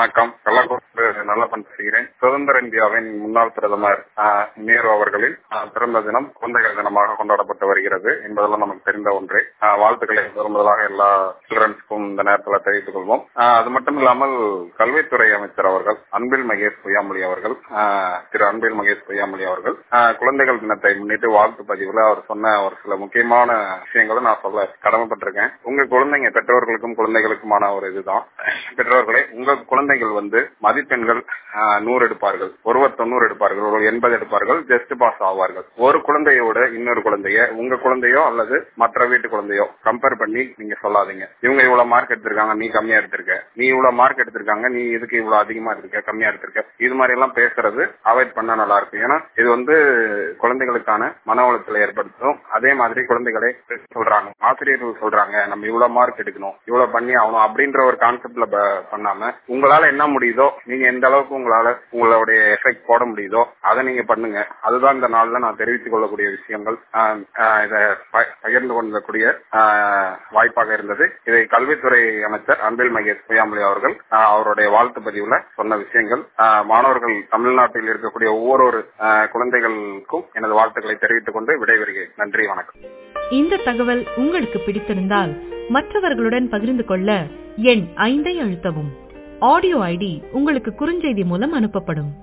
வணக்கம் கள்ளக்குறிச்சி நல்லப்பன் பேசுகிறேன் சுதந்திர இந்தியாவின் முன்னாள் பிரதமர் ஆஹ், நேரு அவர்களின் ஆஹ், பிறந்த தினம் குழந்தைகள் தினமாக கொண்டாடப்பட்டு வருகிறது என்பதெல்லாம் நமக்கு தெரிந்த ஒன்றே ஆஹ், வாழ்த்துக்களை முதல் முதலாக எல்லா சில்ட்ரன்ஸ்க்கும் இந்த நேரத்தில் தெரிவித்துக் கொள்வோம் ஆஹ், அது மட்டும் இல்லாமல் கல்வித்துறை அமைச்சர் அவர்கள் அன்பில் மகேஷ் பொய்யாமொழி அவர்கள் ஆஹ், திரு அன்பில் மகேஷ் பொய்யாமொழி அவர்கள் ஆஹ், குழந்தைகள் தினத்தை முன்னிட்டு வாழ்த்து பதிவுல அவர் சொன்ன ஒரு சில முக்கியமான விஷயங்களை நான் சொல்ல கடமைப்பட்டிருக்கேன் உங்க குழந்தைங்க பெற்றோர்களுக்கும் குழந்தைகளுக்குமான ஒரு இதுதான் பெற்றோர்களே உங்க குழந்தைகள் வந்து மதிப்பெண்கள் ஆஹ், நூறு எடுப்பார்கள் ஒருவர் தொண்ணூறு எடுப்பார்கள் ஒருவர் எண்பது எடுப்பார்கள் ஜஸ்ட் பாஸ் ஆவார்கள் ஒரு குழந்தையோட இன்னொரு குழந்தைய உங்க குழந்தையோ அல்லது மற்ற வீட்டு குழந்தையோ கம்பேர் பண்ணி நீங்க சொல்லாதீங்க இவங்க இவ்வளவு மார்க் எடுத்திருக்காங்க நீ கம்மியா எடுத்திருக்க நீ இவ்வளவு மார்க் எடுத்திருக்காங்க நீ இதுக்கு இவ்வளவு அதிகமா எடுத்திருக்க கம்மியா எடுத்திருக்க இது மாதிரி எல்லாம் பேசுறது அவாய்ட் பண்ணா நல்லா இருக்கும் ஏன்னா இது வந்து குழந்தைகளுக்கான மன உளைச்சலை ஏற்படுத்தும் அதே மாதிரி குழந்தைகளை சொல்றாங்க ஆசிரியர்கள் சொல்றாங்க நம்ம இவ்வளவு மார்க் எடுக்கணும் இவ்வளவு பண்ணி ஆகணும் அப்படின்ற ஒரு கான்செப்ட்ல பண்ணாம உங்களால என்ன முடியுதோ நீங்க எந்த அளவுக்கு உங்களால உங்களுடைய எஃபெக்ட் போட முடியுதோ அதை நீங்க பண்ணுங்க அதுதான் இந்த நாள்ல நான் தெரிவித்துக் கொள்ளக்கூடிய விஷயங்கள் ஆஹ், ஆஹ், இதை ப- பகிர்ந்து கொள்ளக்கூடிய ஆஹ், வாய்ப்பாக இருந்தது இதை கல்வித்துறை அமைச்சர் அன்பில் மகேஷ் பொய்யாமொழி அவர்கள் ஆஹ், அவருடைய வாழ்த்து பதிவுல சொன்ன விஷயங்கள் ஆஹ், மாணவர்கள் தமிழ்நாட்டில் இருக்கக்கூடிய ஒவ்வொரு ஆஹ், குழந்தைகளுக்கும் எனது வாழ்த்துக்களை தெரிவித்துக் கொண்டு விடைபெறுகிறேன் நன்றி வணக்கம் இந்த தகவல் உங்களுக்கு பிடித்திருந்தால் மற்றவர்களுடன் பகிர்ந்து கொள்ள எண் ஐந்தை அழுத்தவும் ஆடியோ ஐடி உங்களுக்கு குறுஞ்செய்தி மூலம் அனுப்பப்படும்